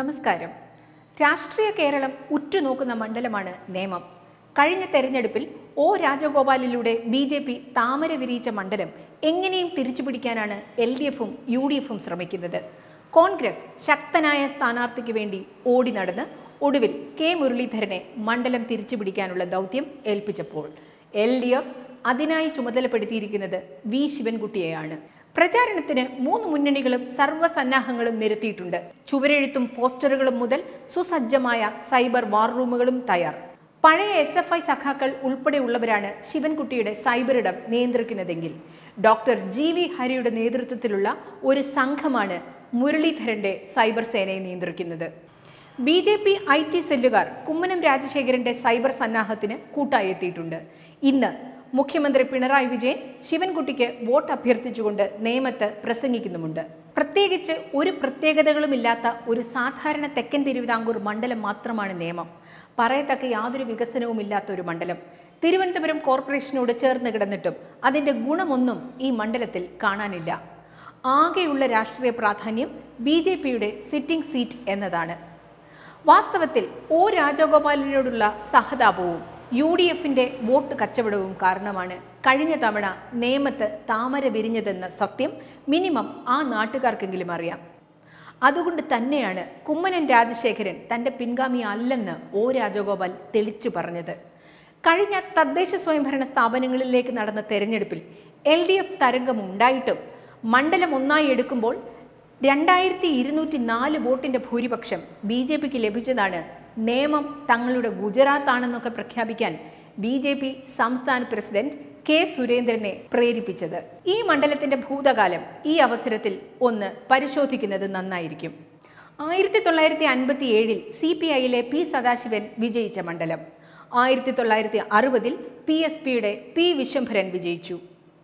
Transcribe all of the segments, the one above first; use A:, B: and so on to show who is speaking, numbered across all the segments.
A: നമസ്കാരം രാഷ്ട്രീയ കേരളം ഉറ്റുനോക്കുന്ന മണ്ഡലമാണ് നേമം കഴിഞ്ഞ തെരഞ്ഞെടുപ്പിൽ ഒ രാജഗോപാലിലൂടെ ബി ജെ പി താമര വിരിയിച്ച മണ്ഡലം എങ്ങനെയും തിരിച്ചുപിടിക്കാനാണ് എൽ ഡി എഫും യു ഡി എഫും ശ്രമിക്കുന്നത് കോൺഗ്രസ് ശക്തനായ സ്ഥാനാർത്ഥിക്ക് വേണ്ടി ഓടി നടന്ന് ഒടുവിൽ കെ മുരളീധരനെ മണ്ഡലം തിരിച്ചുപിടിക്കാനുള്ള ദൗത്യം ഏൽപ്പിച്ചപ്പോൾ എൽ ഡി എഫ് അതിനായി ചുമതലപ്പെടുത്തിയിരിക്കുന്നത് വി ശിവൻകുട്ടിയെയാണ് പ്രചാരണത്തിന് മൂന്ന് മുന്നണികളും സർവ്വസന്നാഹങ്ങളും നിരത്തിയിട്ടുണ്ട് ചുവരെഴുത്തും പോസ്റ്ററുകളും മുതൽ സുസജ്ജമായ സൈബർ വാർ റൂമുകളും തയ്യാർ പഴയ എസ് എഫ് ഐ സഖാക്കൾ ഉൾപ്പെടെയുള്ളവരാണ് ശിവൻകുട്ടിയുടെ സൈബർ ഇടം നിയന്ത്രിക്കുന്നതെങ്കിൽ ഡോക്ടർ ജി വി ഹരിയുടെ നേതൃത്വത്തിലുള്ള ഒരു സംഘമാണ് മുരളീധരന്റെ സൈബർ സേനയെ നിയന്ത്രിക്കുന്നത് B J P I T സെല്ലുകാർ കുമ്മനം രാജശേഖരന്റെ സൈബർ സന്നാഹത്തിന് കൂട്ടായി എത്തിയിട്ടുണ്ട് ഇന്ന് മുഖ്യമന്ത്രി പിണറായി വിജയൻ ശിവൻകുട്ടിക്ക് വോട്ട് അഭ്യർത്ഥിച്ചുകൊണ്ട് നേമത്ത് പ്രസംഗിക്കുന്നുമുണ്ട് പ്രത്യേകിച്ച് ഒരു പ്രത്യേകതകളുമില്ലാത്ത ഒരു സാധാരണ തെക്കൻ തിരുവിതാംകൂർ മണ്ഡലം മാത്രമാണ് നേമം പറയത്തക്ക യാതൊരു വികസനവും ഇല്ലാത്ത ഒരു മണ്ഡലം തിരുവനന്തപുരം കോർപ്പറേഷനോട് ചേർന്ന് കിടന്നിട്ടും അതിന്റെ ഗുണമൊന്നും ഈ മണ്ഡലത്തിൽ കാണാനില്ല ആകെയുള്ള രാഷ്ട്രീയ പ്രാധാന്യം ബി ജെ പിയുടെ സിറ്റിംഗ് സീറ്റ് എന്നതാണ് വാസ്തവത്തിൽ ഒ രാജഗോപാലിനോടുള്ള സഹതാപവും യു ഡി എഫിന്റെ വോട്ട് കച്ചവടവും കാരണമാണ് കഴിഞ്ഞ തവണ നേമത്ത് താമര വിരിഞ്ഞതെന്ന സത്യം മിനിമം ആ നാട്ടുകാർക്കെങ്കിലും അറിയാം അതുകൊണ്ട് തന്നെയാണ് കുമ്മനൻ രാജശേഖരൻ തന്റെ പിൻഗാമി അല്ലെന്ന് ഒ രാജഗോപാൽ തെളിച്ചു പറഞ്ഞത് കഴിഞ്ഞ തദ്ദേശ സ്വയംഭരണ സ്ഥാപനങ്ങളിലേക്ക് നടന്ന തെരഞ്ഞെടുപ്പിൽ എൽ ഡി എഫ് തരംഗം ഉണ്ടായിട്ടും മണ്ഡലം ഒന്നായി എടുക്കുമ്പോൾ രണ്ടായിരത്തി ഇരുന്നൂറ്റി നാല് വോട്ടിന്റെ ഭൂരിപക്ഷം ബി ജെ പിക്ക് ലഭിച്ചതാണ് നിയമം തങ്ങളുടെ ഗുജറാത്താണെന്നൊക്കെ പ്രഖ്യാപിക്കാൻ ബി ജെ പി സംസ്ഥാന പ്രസിഡന്റ് കെ സുരേന്ദ്രനെ പ്രേരിപ്പിച്ചത് ഈ മണ്ഡലത്തിന്റെ ഭൂതകാലം ഈ അവസരത്തിൽ ഒന്ന് പരിശോധിക്കുന്നത് നന്നായിരിക്കും ആയിരത്തി തൊള്ളായിരത്തി അൻപത്തി ഏഴിൽ സി പി ഐയിലെ പി സദാശിവൻ വിജയിച്ച മണ്ഡലം ആയിരത്തി തൊള്ളായിരത്തി അറുപതിൽ പി എസ് പിയുടെ പി വിശ്വംഭരൻ വിജയിച്ചു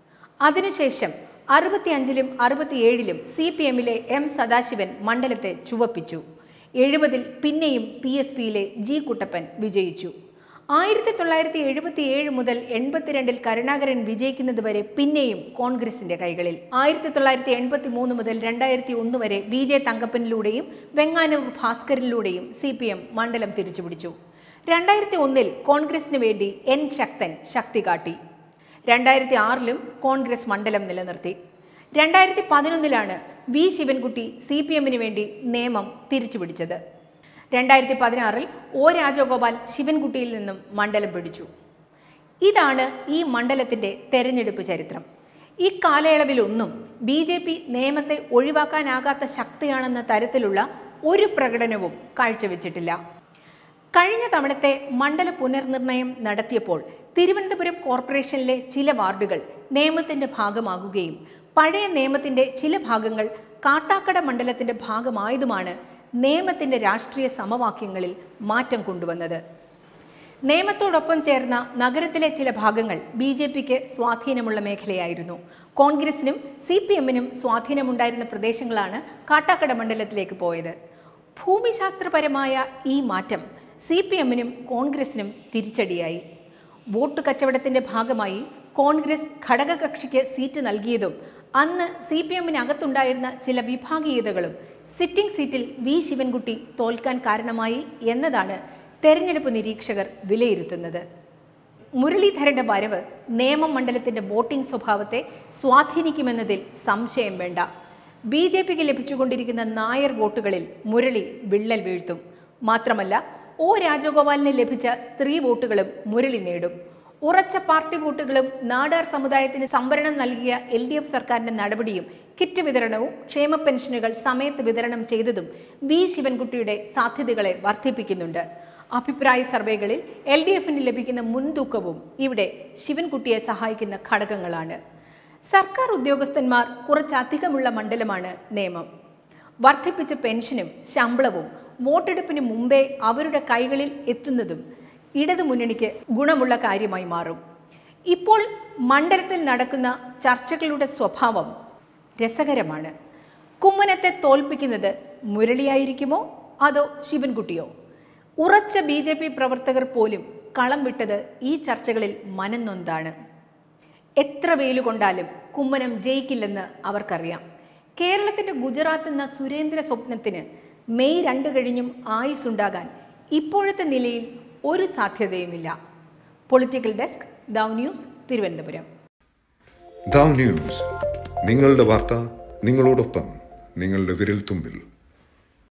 A: അതിനുശേഷം അറുപത്തിയഞ്ചിലും അറുപത്തിയേഴിലും സി പി എമ്മിലെ എം സദാശിവൻ മണ്ഡലത്തെ ചുവപ്പിച്ചു എഴുപതിൽ പിന്നെയും പി എസ് പിയിലെ ജി കുട്ടപ്പൻ വിജയിച്ചു ആയിരത്തി തൊള്ളായിരത്തി എഴുപത്തി ഏഴ് മുതൽ എൺപത്തിരണ്ടിൽ കരുണാകരൻ വിജയിക്കുന്നത് വരെ പിന്നെയും കോൺഗ്രസിന്റെ കൈകളിൽ ആയിരത്തി തൊള്ളായിരത്തി എൺപത്തി മൂന്ന് മുതൽ രണ്ടായിരത്തി ഒന്ന് വരെ വി ജെ തങ്കപ്പനിലൂടെയും വെങ്ങാനൂർ ഭാസ്കറിലൂടെയും സി പി എം മണ്ഡലം തിരിച്ചുപിടിച്ചു രണ്ടായിരത്തി ഒന്നിൽ കോൺഗ്രസിന് വേണ്ടി എൻ ശക്തൻ ശക്തി കാട്ടി രണ്ടായിരത്തി ആറിലും കോൺഗ്രസ് മണ്ഡലം നിലനിർത്തി രണ്ടായിരത്തി പതിനൊന്നിലാണ് വി ശിവൻകുട്ടി സി പി എമ്മിന് വേണ്ടി നിയമം തിരിച്ചുപിടിച്ചത് രണ്ടായിരത്തി പതിനാറിൽ ഒ രാജഗോപാൽ ശിവൻകുട്ടിയിൽ നിന്നും മണ്ഡലം പിടിച്ചു ഇതാണ് ഈ മണ്ഡലത്തിന്റെ തെരഞ്ഞെടുപ്പ് ചരിത്രം ഈ കാലയളവിലൊന്നും ബി ജെ പി നിയമത്തെ ഒഴിവാക്കാനാകാത്ത ശക്തിയാണെന്ന തരത്തിലുള്ള ഒരു പ്രകടനവും കാഴ്ചവെച്ചിട്ടില്ല കഴിഞ്ഞ തവണത്തെ മണ്ഡല പുനർനിർണയം നടത്തിയപ്പോൾ തിരുവനന്തപുരം കോർപ്പറേഷനിലെ ചില വാർഡുകൾ നിയമത്തിന്റെ ഭാഗമാകുകയും പഴയ നിയമത്തിന്റെ ചില ഭാഗങ്ങൾ കാട്ടാക്കട മണ്ഡലത്തിന്റെ ഭാഗമായതുമാണ് നിയമത്തിന്റെ രാഷ്ട്രീയ സമവാക്യങ്ങളിൽ മാറ്റം കൊണ്ടുവന്നത് നിയമത്തോടൊപ്പം ചേർന്ന നഗരത്തിലെ ചില ഭാഗങ്ങൾ ബി ജെ പിക്ക് സ്വാധീനമുള്ള മേഖലയായിരുന്നു കോൺഗ്രസിനും സി പി എമ്മിനും സ്വാധീനമുണ്ടായിരുന്ന പ്രദേശങ്ങളാണ് കാട്ടാക്കട മണ്ഡലത്തിലേക്ക് പോയത് ഭൂമിശാസ്ത്രപരമായ ഈ മാറ്റം സി പി എമ്മിനും കോൺഗ്രസിനും തിരിച്ചടിയായി വോട്ട് കച്ചവടത്തിന്റെ ഭാഗമായി കോൺഗ്രസ് ഘടകകക്ഷിക്ക് സീറ്റ് നൽകിയതും അന്ന് സി പി എമ്മിനകത്തുണ്ടായിരുന്ന ചില വിഭാഗീയതകളും സിറ്റിംഗ് സീറ്റിൽ വി ശിവൻകുട്ടി തോൽക്കാൻ കാരണമായി എന്നതാണ് തെരഞ്ഞെടുപ്പ് നിരീക്ഷകർ വിലയിരുത്തുന്നത് മുരളീധരന്റെ വരവ് നേമം മണ്ഡലത്തിന്റെ വോട്ടിംഗ് സ്വഭാവത്തെ സ്വാധീനിക്കുമെന്നതിൽ സംശയം വേണ്ട ബി ജെ പിക്ക് ലഭിച്ചുകൊണ്ടിരിക്കുന്ന നായർ വോട്ടുകളിൽ മുരളി വിള്ളൽ വീഴ്ത്തും മാത്രമല്ല ഒ രാജഗോപാലിന് ലഭിച്ച സ്ത്രീ വോട്ടുകളും മുരളി നേടും ഉറച്ച പാർട്ടി വോട്ടുകളും നാടാർ സമുദായത്തിന് സംവരണം നൽകിയ എൽ ഡി എഫ് സർക്കാരിന്റെ നടപടിയും കിറ്റ് വിതരണവും ക്ഷേമ പെൻഷനുകൾ സമയത്ത് വിതരണം ചെയ്തതും വി ശിവൻകുട്ടിയുടെ സാധ്യതകളെ വർദ്ധിപ്പിക്കുന്നുണ്ട് അഭിപ്രായ സർവേകളിൽ എൽ ഡി എഫിന് ലഭിക്കുന്ന മുൻതൂക്കവും ഇവിടെ ശിവൻകുട്ടിയെ സഹായിക്കുന്ന ഘടകങ്ങളാണ് സർക്കാർ ഉദ്യോഗസ്ഥന്മാർ കുറച്ചധികമുള്ള മണ്ഡലമാണ് നിയമം വർദ്ധിപ്പിച്ച പെൻഷനും ശമ്പളവും വോട്ടെടുപ്പിന് മുമ്പേ അവരുടെ കൈകളിൽ എത്തുന്നതും ഇടതുമുന്നണിക്ക് ഗുണമുള്ള കാര്യമായി മാറും ഇപ്പോൾ മണ്ഡലത്തിൽ നടക്കുന്ന ചർച്ചകളുടെ സ്വഭാവം രസകരമാണ് കുമ്മനത്തെ തോൽപ്പിക്കുന്നത് മുരളിയായിരിക്കുമോ അതോ ശിവൻകുട്ടിയോ ഉറച്ച ബി ജെ പി പ്രവർത്തകർ പോലും കളം വിട്ടത് ഈ ചർച്ചകളിൽ മനംനൊന്താണ് എത്ര വെയിലുകൊണ്ടാലും കുമ്മനം ജയിക്കില്ലെന്ന് അവർക്കറിയാം കേരളത്തിന്റെ ഗുജറാത്ത് എന്ന സുരേന്ദ്ര സ്വപ്നത്തിന് മെയ് രണ്ട് കഴിഞ്ഞും ആയുസ്സുണ്ടാകാൻ ഇപ്പോഴത്തെ നിലയിൽ ഒരു സാധ്യതയുമില്ല പൊളിറ്റിക്കൽ ഡെസ്ക് ദൗ ന്യൂസ് തിരുവനന്തപുരം
B: ദാവ് ന്യൂസ് നിങ്ങളുടെ വാർത്ത നിങ്ങളോടൊപ്പം നിങ്ങളുടെ വിരൽ തുമ്പിൽ